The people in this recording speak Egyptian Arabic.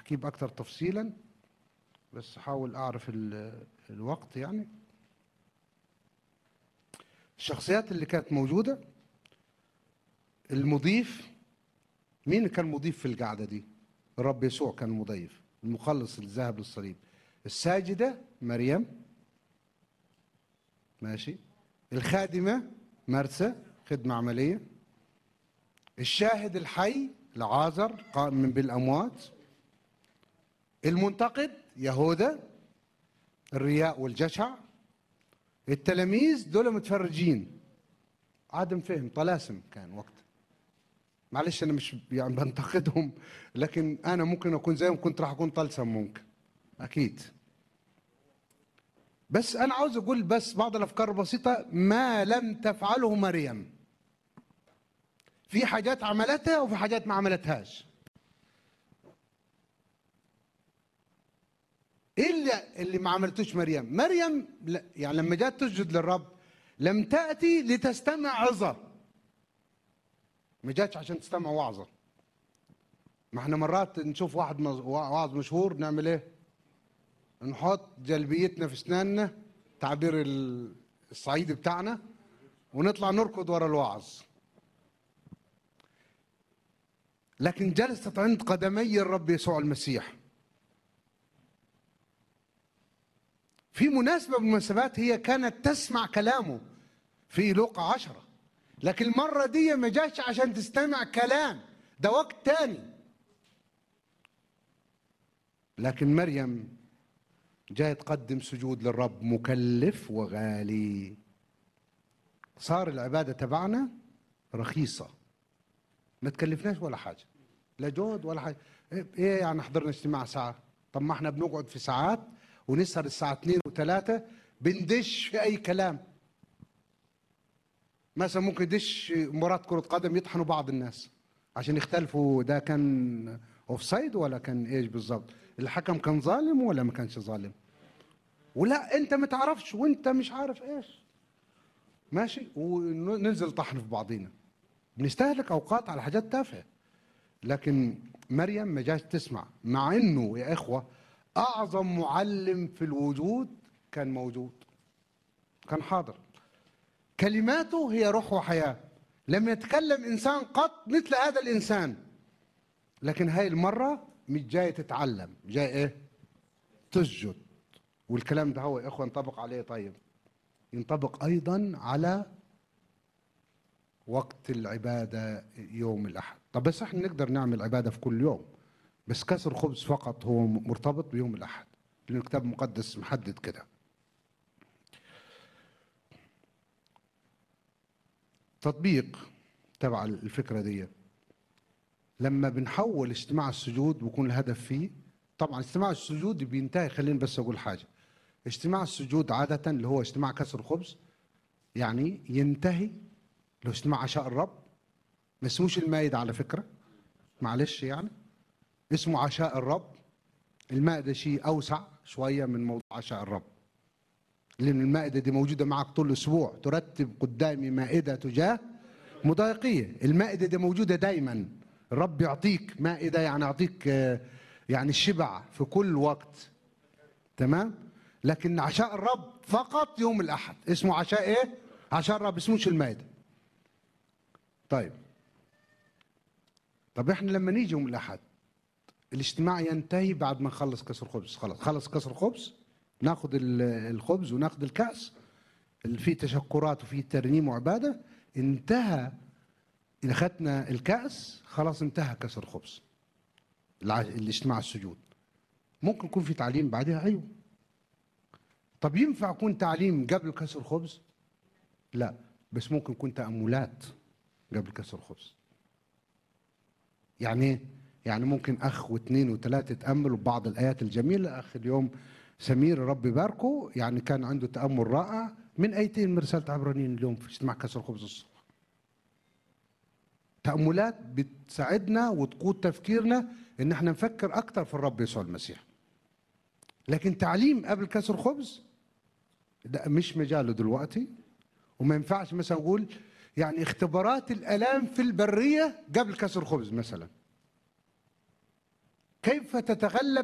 احكيه باكثر تفصيلا بس احاول اعرف ال- الوقت يعني الشخصيات اللي كانت موجوده المضيف مين كان مضيف في القعده دي الرب يسوع كان مضيف المخلص اللي ذهب للصليب الساجده مريم ماشي الخادمه مرسى خدمه عمليه الشاهد الحي لعازر قائم من بالاموات المنتقد يهوذا الرياء والجشع التلاميذ دول متفرجين عدم فهم طلاسم كان وقت معلش انا مش يعني بنتقدهم لكن انا ممكن اكون زيهم كنت راح اكون طلسم ممكن اكيد بس انا عاوز اقول بس بعض الافكار البسيطه ما لم تفعله مريم في حاجات عملتها وفي حاجات ما عملتهاش ايه اللي اللي ما عملتوش مريم مريم لا- يعني لما جات تسجد للرب لم تاتي لتستمع عظه ما جاتش عشان تستمع وعظه ما احنا مرات نشوف واحد مز- واعظ مشهور نعمل ايه نحط جلبيتنا في اسناننا تعبير ال- الصعيدي بتاعنا ونطلع نركض ورا الوعظ لكن جلست عند قدمي الرب يسوع المسيح في مناسبة من المناسبات هي كانت تسمع كلامه في لوقا عشرة لكن المرة دي ما جاش عشان تستمع كلام ده وقت تاني لكن مريم جاي تقدم سجود للرب مكلف وغالي صار العبادة تبعنا رخيصة ما تكلفناش ولا حاجة لا جهد ولا حاجة ايه إيه يعني حضرنا اجتماع ساعة طب ما احنا بنقعد في ساعات ونسهر الساعة 2 و3 بندش في أي كلام مثلا ممكن يدش مباراة كرة قدم يطحنوا بعض الناس عشان يختلفوا ده كان اوف سايد ولا كان ايش بالظبط الحكم كان ظالم ولا ما كانش ظالم ولا انت ما تعرفش وانت مش عارف ايش ماشي وننزل طحن في بعضينا بنستهلك اوقات على حاجات تافهه لكن مريم ما جاش تسمع مع انه يا اخوه اعظم معلم في الوجود كان موجود كان حاضر كلماته هي روح وحياه لم يتكلم انسان قط مثل هذا الانسان لكن هاي المره مش جاي تتعلم جاي ايه تسجد والكلام ده هو يا اخوه ينطبق عليه طيب ينطبق ايضا على وقت العباده يوم الاحد طب بس احنا نقدر نعمل عباده في كل يوم بس كسر خبز فقط هو مرتبط بيوم الاحد لان الكتاب المقدس محدد كده تطبيق تبع الفكره دي لما بنحول اجتماع السجود ويكون الهدف فيه طبعا اجتماع السجود بينتهي خليني بس اقول حاجه اجتماع السجود عاده اللي هو اجتماع كسر خبز يعني ينتهي لو اجتماع عشاء الرب ما اسموش المائده على فكره معلش يعني اسمه عشاء الرب المائده شيء اوسع شويه من موضوع عشاء الرب لان المائده دي موجوده معك طول الاسبوع ترتب قدامي مائده تجاه مضايقيه المائده دي موجوده دايما الرب يعطيك مائده يعني يعطيك آه، يعني الشبع في كل وقت تمام لكن عشاء الرب فقط يوم الاحد اسمه عشاء ايه عشاء الرب اسموش المائده طيب طب احنا لما نيجي يوم الاحد الاجتماع ينتهي بعد ما نخلص كسر خبز خلاص خلص كسر خبز ناخد ال- الخبز وناخد الكأس اللي فيه تشكرات وفيه ترنيم وعبادة انتهى إذا أخذنا الكأس خلاص انتهى كسر خبز الع- الاجتماع السجود ممكن يكون في تعليم بعدها أيوه طب ينفع يكون تعليم قبل كسر خبز لا بس ممكن يكون تأملات قبل كسر خبز يعني ايه؟ يعني ممكن اخ واثنين وثلاثه تاملوا ببعض الايات الجميله اخ اليوم سمير ربي باركه يعني كان عنده تامل رائع من ايتين من رساله عبرانيين اليوم في اجتماع كسر الخبز الصبح تاملات بتساعدنا وتقود تفكيرنا ان احنا نفكر اكثر في الرب يسوع المسيح لكن تعليم قبل كسر خبز ده مش مجاله دلوقتي وما ينفعش مثلا اقول يعني اختبارات الالام في البريه قبل كسر خبز مثلا كيف تتغلب